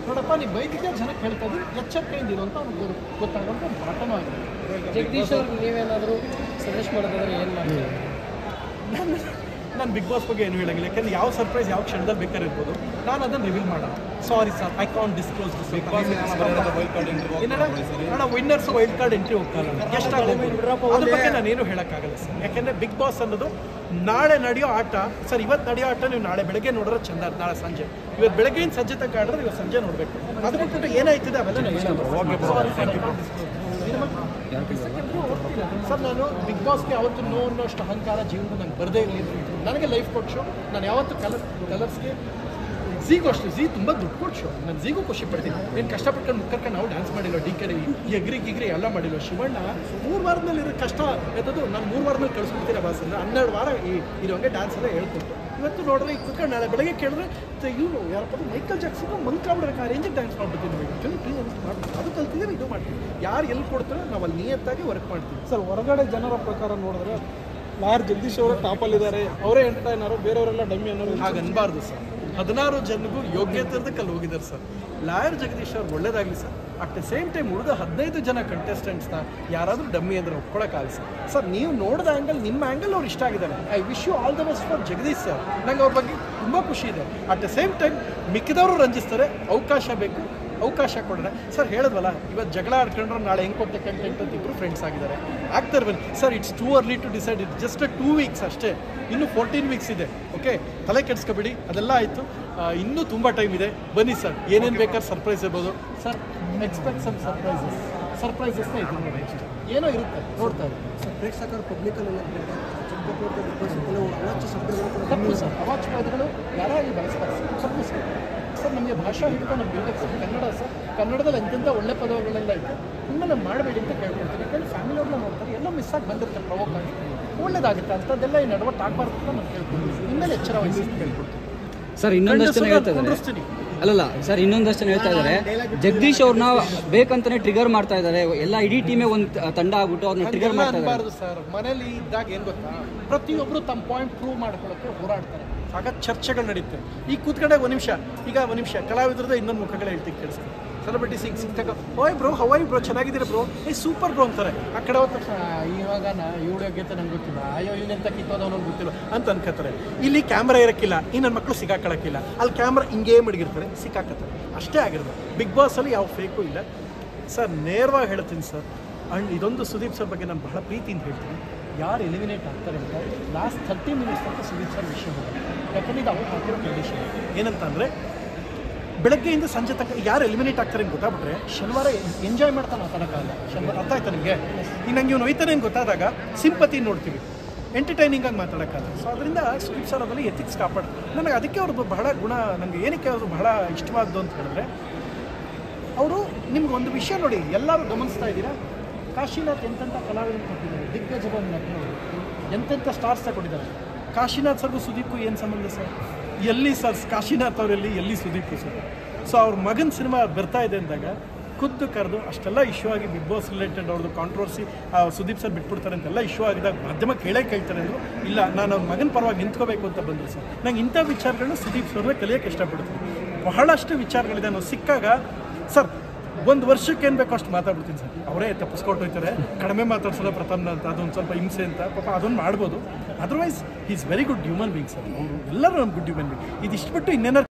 ನೋಡಪ್ಪ ನೀವು ಬೈದಿದ್ದೆ ಜನಕ್ಕೆ ಹೇಳ್ತಾ ಇದ್ದೀನಿ ಎಚ್ಚರಿಕೆಯಿಂದ ಇರು ಅಂತ ಅವ್ನಿಗೆ ಗೊತ್ತಾಗುವಂಥ ಒಂದು ಪಾಠನೂ ಆಗಿದೆ ಜಗದೀಶ್ ಅವ್ರಿಗೆ ನೀವೇನಾದರೂ ಸಜೆಸ್ಟ್ ಮಾಡೋದಾದ್ರೆ ಏನು ಮಾಡ್ತೀರಾ ನಾನು ನಾನು ಬಿಗ್ ಬಾಸ್ ಬಗ್ಗೆ ಏನು ಹೇಳಂಗಿಲ್ಲ ಯಾಕಂದ್ರೆ ಯಾವ ಸರ್ಪ್ರೈಸ್ ಯಾವ ಕ್ಷಣದಲ್ಲಿ ಬೇಕಾದ್ರೆ ಇರ್ಬೋದು ನಾನು ಅದನ್ನು ರಿವೀಲ್ ಮಾಡೋಣ sorry sir I can't disclose Bigg Boss ಅಣ್ಣ ವಿನ್ನರ್ಸ್ ವೈಲ್ಡ್ ಕಾರ್ಡ್ ಎಂಟ್ರಿ ಹೋಗ್ತಾರೆ ಗೆಸ್ಟ್ ಅದ್ರ ಬಗ್ಗೆ ನಾನೇನು ಹೇಳೋಕ್ಕಾಗಲ್ಲ ಸರ್ ಯಾಕೆಂದ್ರೆ ಬಿಗ್ ಬಾಸ್ ಅನ್ನೋದು ನಾಳೆ ನಡೆಯೋ ಆಟ ಸರ್ ಇವತ್ತು ನಡೆಯೋ ಆಟ ನೀವು ನಾಳೆ ಬೆಳಗ್ಗೆ ನೋಡಿದ್ರೆ ಚಂದ ನಾಳೆ ಸಂಜೆ ಇವತ್ತು ಬೆಳಗ್ಗೆಯಿಂದ ಸಂಜೆ ತನಕ ಆಡಿದ್ರೆ ಇವತ್ತು ಸಂಜೆ ನೋಡಬೇಕು ಅದು ಬಿಟ್ಬಿಟ್ಟು ಏನಾಯ್ತಿದೆ ಅವೆಲ್ಲ ಸರ್ ನಾನು ಬಿಗ್ ಬಾಸ್ಗೆ ಯಾವತ್ತು ನೋ ಅನ್ನೋಷ್ಟು ಅಹಂಕಾರ ಜೀವನ ನಂಗೆ ಬರದೇ ಇರಲಿ ನನಗೆ ಲೈಫ್ ಕೊಟ್ಟು ಶೋ ನಾನು ಯಾವತ್ತು ಕಲರ್ ಕಲರ್ಸ್ಗೆ ಝೀಗೂ ಅಷ್ಟೇ ಝೀ ತುಂಬ ದುಡ್ಡು ಕೊಟ್ಟು ಶೋ ನಾನು ಝೀಗೂ ಖುಷಿ ಪಡ್ತೀನಿ ನೀನು ಕಷ್ಟಪಟ್ಕೊಂಡು ಮುಖಕ್ಕೆ ನಾವು ಡ್ಯಾನ್ಸ್ ಮಾಡಿಲ್ಲ ಡಿ ಕೆ ಎಗ್ರಿ ಗಿಗ್ರಿ ಎಲ್ಲ ಮಾಡಿಲ್ಲ ಶಿವಣ್ಣ ಮೂರು ವಾರದಲ್ಲಿ ಇರೋ ಕಷ್ಟ ಎತ್ತದು ನಾನು ಮೂರು ವಾರದಲ್ಲಿ ಕಳಿಸ್ಬಿಡ್ತೀನಿ ಬಾಸ್ ಅಂದ್ರೆ ಹನ್ನೆರಡು ವಾರ ಈ ಇರೋಂಗೆ ಡ್ಯಾನ್ಸ್ ಎಲ್ಲ ಹೇಳ್ಕೊಟ್ಟು ಇವತ್ತು ನೋಡಿದ್ರೆ ಈಗ ಕುತ್ಕೊಂಡು ನಾಳೆ ಬೆಳಗ್ಗೆ ಕೇಳಿದ್ರೆ ಇವನು ಯಾರಪ್ಪ ಮೈಕಲ್ ಜಾಕ್ಸನ್ ಮಂತ್ಕೊಂಡ್ಬಿಡ್ಬೇಕು ಆ ರೇಂಜಿಗೆ ಡ್ಯಾನ್ಸ್ ಮಾಡ್ಬಿಡ್ತೀನಿ ಆ್ಯಕ್ಚುಲಿ ಪ್ಲೀಸ್ ಮಾಡ್ತೀನಿ ಅದು ಕಲ್ತಿದ್ದೀವಿ ಇದು ಮಾಡ್ತೀವಿ ಯಾರು ಎಲ್ಲಿ ಕೊಡ್ತಾರೆ ನಾವು ಅಲ್ಲಿ ನಿಯತ್ತಾಗಿ ವರ್ಕ್ ಮಾಡ್ತೀವಿ ಸರ್ ಹೊರಗಡೆ ಜನರ ಪ್ರಕಾರ ನೋಡಿದ್ರೆ ಲಾಯರ್ ಜಗದೀಶ್ ಅವರು ಟಾಪಲ್ಲಿದ್ದಾರೆ ಅವರೇ ಎಂಟರ್ಟೈನರು ಬೇರೆಯವರೆಲ್ಲ ಡಮ್ಮಿ ಅನ್ನೋರು ಹಾಗೆ ಅನ್ಬಾರ್ದು ಸರ್ ಹದಿನಾರು ಜನಗೂ ಯೋಗ್ಯತೆ ಇರೋದಕ್ಕೆ ಅಲ್ಲಿ ಹೋಗಿದ್ದಾರೆ ಸರ್ ಲಾಯರ್ ಜಗದೀಶ್ ಅವ್ರು ಒಳ್ಳೇದಾಗಲಿ sir at the same time ಉಳಿದ ಹದಿನೈದು ಜನ ಕಂಟೆಸ್ಟೆಂಟ್ಸ್ನ ಯಾರಾದರೂ ಡಮ್ಮಿ ಅಂದ್ರೆ ಒಪ್ಕೊಳಕ್ಕಾಗಲ್ಲ ಸರ್ ಸರ್ ನೀವು ನೋಡಿದ ಆ್ಯಂಗಲ್ ನಿಮ್ಮ ಆ್ಯಂಗಲ್ ಅವ್ರು ಇಷ್ಟ ಆಗಿದ್ದಾರೆ I wish you all the best for Jagadish sir ನಂಗೆ ಅವ್ರ ಬಗ್ಗೆ ತುಂಬ ಖುಷಿ ಇದೆ ಅಟ್ ದ ಸೇಮ್ ಟೈಮ್ ಮಿಕ್ಕಿದವರು ರಂಜಿಸ್ತಾರೆ ಅವಕಾಶ ಬೇಕು ಅವಕಾಶ ಕೊಡ್ರೆ ಸರ್ ಹೇಳಿದ್ವಲ್ಲ ಇವತ್ತು ಜಗಳ ಆಡ್ಕೊಂಡ್ರೆ ನಾಳೆ ಹೆಂಗೆ ಕೊಟ್ಟೆ ಕಂಟೆಂಟ್ ಅಂತ ಇಬ್ಬರು ಫ್ರೆಂಡ್ಸ್ ಆಗಿದ್ದಾರೆ ಆಗ್ತಾರೆ ಬನ್ನಿ sir it's too early to decide it just two weeks ಅಷ್ಟೇ ಇನ್ನು ಫೋರ್ಟೀನ್ ವೀಕ್ಸ್ ಇದೆ ಓಕೆ ತಲೆ ಕೆಡಿಸ್ಕೊಬೇಡಿ ಅದೆಲ್ಲ ಆಯಿತು ಇನ್ನೂ ತುಂಬ ಟೈಮ್ ಇದೆ ಬನ್ನಿ ಸರ್ ಏನೇನು ಬೇಕಾದ್ರೆ ಸರ್ಪ್ರೈಸ್ ಇರ್ಬೋದು ಸರ್ ಎಕ್ಸ್ಪೆಕ್ಟ್ ಸಮ್ ಸರ್ಪ್ರೈಸಸ್ ಸರ್ಪ್ರೈಸಸ್ನ ಇದು ನೋಡಿ ಏನೋ ಇರುತ್ತೆ ನೋಡ್ತಾ ಇದ್ದೀನಿ ಪ್ರೇಕ್ಷಕರು ಪಬ್ಲಿಕಲ್ಲಿ ತಪ್ಪು ಸರ್ ಅವಾಚ್ ಪದಗಳು ಯಾರಾಗಿ ಬಳಸ್ತಾರೆ ಸರ್ ತಪ್ಪು ಸರ್ ಸರ್ ನಮಗೆ ಭಾಷಾ ಹಿಡಿತ ನಮ್ಗೆ ಇರಬೇಕು ಸರ್ ಕನ್ನಡ ಸರ್ ಕನ್ನಡದಲ್ಲಿ ಎಂತೆಂಥ ಒಳ್ಳೆ ಪದಗಳೆಲ್ಲ ಇದೆ ಇನ್ನು ನಾವು ಮಾಡಬೇಡಿ ಅಂತ ಕೇಳ್ಕೊಳ್ತೀನಿ ಯಾಕಂದ್ರೆ ಫ್ಯಾಮಿಲಿ ಅವ್ರನ್ನ ನೋಡ್ತಾರೆ ಎಲ್ಲ ಮಿಸ್ ಆಗಿ ಬಂದಿರುತ್ತೆ ಪ್ರವೋಕ್ ಆಗಿ ಒಳ್ಳೇದಾಗುತ್ತೆ ಅಂಥದ್ದೆಲ್ಲ ಈ ನಡವಟ್ಟು ಆಗಬಾರ್ದು ಅಂತ ನಾನು ಕೇಳ್ಕೊಳ್ತೀನಿ ಇನ್ಮೇಲೆ ಎಚ್ಚರ ವಹಿಸಿ ಅಂತ ಕೇಳ್ಕೊಳ್ತೀನಿ ಸರ್ ಇನ್ನೊಂದಷ್ಟು ಜನ ಹೇಳ್ತಾ ಇದ್ದಾರೆ ಕುಂಡ್ರಿಸ್ತೀನಿ. ಅಲ್ಲಲ್ಲ ಸರ್ ಇನ್ನೊಂದಷ್ಟು ಜನ ಹೇಳ್ತಾ ಇದ್ದಾರೆ ಜಗದೀಶ್ ಅವ್ರನ್ನ ಬೇಕಂತಾನೆ ಟ್ರಿಗರ್ ಮಾಡ್ತಾ ಇದ್ದಾರೆ ಎಲ್ಲ ಇಡೀ ಟೀಮೇ ಒಂದು ತಂಡ ಆಗ್ಬಿಟ್ಟು ಅವ್ರನ್ನ ಟ್ರಿಗರ್ ಹಂಗೆಲ್ಲ ಮಾಡ್ತಾ ಇದ್ದಾರೆ ಅನ್ಬಾರ್ದು ಸರ್ ಮನೇಲಿ ಇದ್ದಾಗ ಏನು ಗೊತ್ತಾ ಪ್ರತಿಯೊಬ್ಬರು ತಮ್ಮ ಪಾಯಿಂಟ್ ಪ್ರೂವ್ ಮಾಡ್ಕೊಳ್ಳೋಕೆ ಹೋರಾಡ್ತಾರೆ ಆಗ ಚರ್ಚೆಗಳು ನಡೀತವೆ ಈಗ ಕೂತ್ಕೊಂಡಾಗ ಒಂದು ನಿಮಿಷ ಈಗ ಒಂದು ನಿಮಿಷ ಕಲಾವಿದ್ರದ ಇನ್ನೊಂದು ಮುಖಗಳು ಹೇಳ್ತೀನಿ ಕೇಳಿಸ್ತೀನಿ ಸೆಲೆಬ್ರಿಟಿ ಸಿಂಗ್ ಸಿಗ್ತಾಗ ಓಯ್ ಬ್ರೋ ಹವಾಯ್ ಬ್ರೋ ಚೆನ್ನಾಗಿದ್ದೀರ ಬ್ರೋ ಏ ಸೂಪರ್ ಬ್ರೋ ಅಂತಾರೆ ಆ ಕಡೆ ಹೋದ ತಕ್ಷಣ ಇವಾಗ ನಾ ಇವಳು ಯೋಗ್ಯತೆ ನಂಗೆ ಗೊತ್ತಿಲ್ಲ ಅಯ್ಯೋ ಇವನೆಂತ ಕಿತ್ತೋದವನು ಗೊತ್ತಿಲ್ಲ ಅಂತ ಅನ್ಕೋತಾರೆ ಇಲ್ಲಿ ಕ್ಯಾಮ್ರಾ ಇರಕ್ಕಿಲ್ಲ ಈ ನನ್ನ ಮಕ್ಕಳು ಸಿಗಾಕೊಳಕ್ಕಿಲ್ಲ ಅಲ್ಲಿ ಕ್ಯಾಮ್ರಾ ಹಿಂಗೇ ಮಡಗಿರ್ತಾರೆ ಸಿಕ್ಕಾಕತ್ತಾರೆ ಅಷ್ಟೇ ಆಗಿರೋದು ಬಿಗ್ ಬಾಸಲ್ಲಿ ಯಾವ ಫೇಕು ಇಲ್ಲ ಸರ್ ನೇರವಾಗಿ ಹೇಳ್ತೀನಿ ಸರ್ ಅಂಡ್ ಇದೊಂದು ಸುದೀಪ್ ಸರ್ ಬಗ್ಗೆ ನಾನು ಬಹಳ ಪ್ರೀತಿಯಿಂದ ಹೇಳ್ತೀನಿ ಯಾರು ಎಲಿಮಿನೇಟ್ ಆಗ್ತಾರೆ ಅಂತ ಲಾಸ್ಟ್ ಥರ್ಟಿ ಮಿನಿಟ್ಸ್ ತನಕ ಸುದೀಪ್ ಸರ್ ವಿಷಯ ಹೋಗುತ್ತೆ ಯಾಕಂದ್ರೆ ಇದು ಅವ್ರು ಹಾಕಿರೋ ಕಂಡೀಷನ್ ಏನಂತ ಅಂದರೆ ಬೆಳಗ್ಗೆಯಿಂದ ಸಂಜೆ ತನಕ ಯಾರು ಎಲಿಮಿನೇಟ್ ಆಗ್ತಾರೆ ಅಂತ ಗೊತ್ತಾಗ್ಬಿಟ್ರೆ ಶನಿವಾರ ಎಂಜಾಯ್ ಮಾಡ್ತಾ ಮಾತಾಡೋಕ್ಕಾಗಲ್ಲ ಶನಿವಾರ ಅರ್ಥ ಆಯ್ತಾ ನಿಮಗೆ ಈಗ ನಂಗೆ ಇವ್ನು ಹೋಯ್ತಾನೆ ಅಂತ ಗೊತ್ತಾದಾಗ ಸಿಂಪತಿ ನೋಡ್ತೀವಿ ಎಂಟರ್ಟೈನಿಂಗ್ ಆಗಿ ಮಾತಾಡೋಕ್ಕಾಗಲ್ಲ ಸೊ ಅದರಿಂದ ಸುದೀಪ್ ಸರ್ ಅದರಲ್ಲಿ ಎಥಿಕ್ಸ್ ಕಾಪಾಡು ನನಗೆ ಅದಕ್ಕೆ ಅವ್ರದ್ದು ಬಹಳ ಗುಣ ನನಗೆ ಏನಕ್ಕೆ ಅವ್ರದ್ದು ಬಹಳ ಇಷ್ಟವಾದ್ದು ಅಂತ ಹೇಳಿದ್ರೆ ಅವರು ನಿಮ್ಗೆ ಒಂದು ವಿಷಯ ನೋಡಿ ಎಲ್ಲರೂ ಗಮನಿಸ್ತಾ ಇದ್ದೀರಾ ಕಾಶಿನಾಥ್ ಎಂತೆಂಥ ಕಲಾವಿದರು ಕೊಟ್ಟಿದ್ದಾರೆ ದಿಗ್ಗಜವನ್ನು ನಟನವರು ಎಂತೆಂಥ ಸ್ಟಾರ್ಸ್ ಕೊಟ್ಟಿದ್ದಾರೆ ಕಾಶಿನಾಥ್ ಸರ್ಗೂ ಸುದೀಪ್ಗೂ ಏನು ಸಂಬಂಧ ಸರ್ ಎಲ್ಲಿ ಸರ್ ಕಾಶಿನಾಥ್ ಅವರಲ್ಲಿ ಎಲ್ಲಿ ಸುದೀಪ್ ಸರ್ ಸೊ ಅವ್ರ ಮಗನ ಸಿನಿಮಾ ಬರ್ತಾ ಇದೆ ಅಂದಾಗ ಖುದ್ದು ಕರೆದು ಅಷ್ಟೆಲ್ಲ ಇಶ್ಯೂ ಆಗಿ ಬಿಗ್ ಬಾಸ್ ರಿಲೇಟೆಡ್ ಅವ್ರದ್ದು ಕಾಂಟ್ರವರ್ಸಿ ಸುದೀಪ್ ಸರ್ ಬಿಟ್ಬಿಡ್ತಾರೆ ಅಂತೆಲ್ಲ ಇಶ್ಯೂ ಆಗಿದಾಗ ಮಾಧ್ಯಮ ಕೇಳೇ ಕೇಳ್ತಾರೆ ಅಂದರು ಇಲ್ಲ ನಾನು ಅವ್ರ ಮಗನ ಪರವಾಗಿ ನಿಂತ್ಕೋಬೇಕು ಅಂತ ಬಂದರು ಸರ್ ನಂಗೆ ಇಂಥ ವಿಚಾರಗಳನ್ನ ಸುದೀಪ್ ಸರ್ನೇ ಕಲಿಯೋಕ್ಕೆ ಇಷ್ಟಪಡ್ತೀನಿ ಬಹಳಷ್ಟು ವಿಚಾರಗಳಿದೆ ನಾವು ಸಿಕ್ಕಾಗ ಸರ್ ಒಂದು ವರ್ಷಕ್ಕೆ ಏನು ಬೇಕೋ ಅಷ್ಟು ಮಾತಾಡ್ಬಿಡ್ತೀನಿ ಸರ್ ಅವರೇ ತಪ್ಪಿಸ್ಕೊಟ್ಟು ಹೋಗ್ತಾರೆ ಕಡಿಮೆ ಮಾತಾಡ್ಸೋಲ್ಲ ಪ್ರಥಮ್ನ ಅಂತ ಅದೊಂದು ಸ್ವಲ್ಪ ಹಿಂಸೆ ಅಂತ ಪಾಪ ಅದೊಂದು ಮಾಡ್ಬೋದು otherwise is very good human being sir ಅವರು ಎಲ್ಲರೂ ನಮ್ಮ ಗುಡ್ ಹ್ಯೂಮನ್ ಬೀಯಿಂಗ್ ಇದಿಷ್ಟು ಬಿಟ್ಟು ಇನ್ನೇನಾರು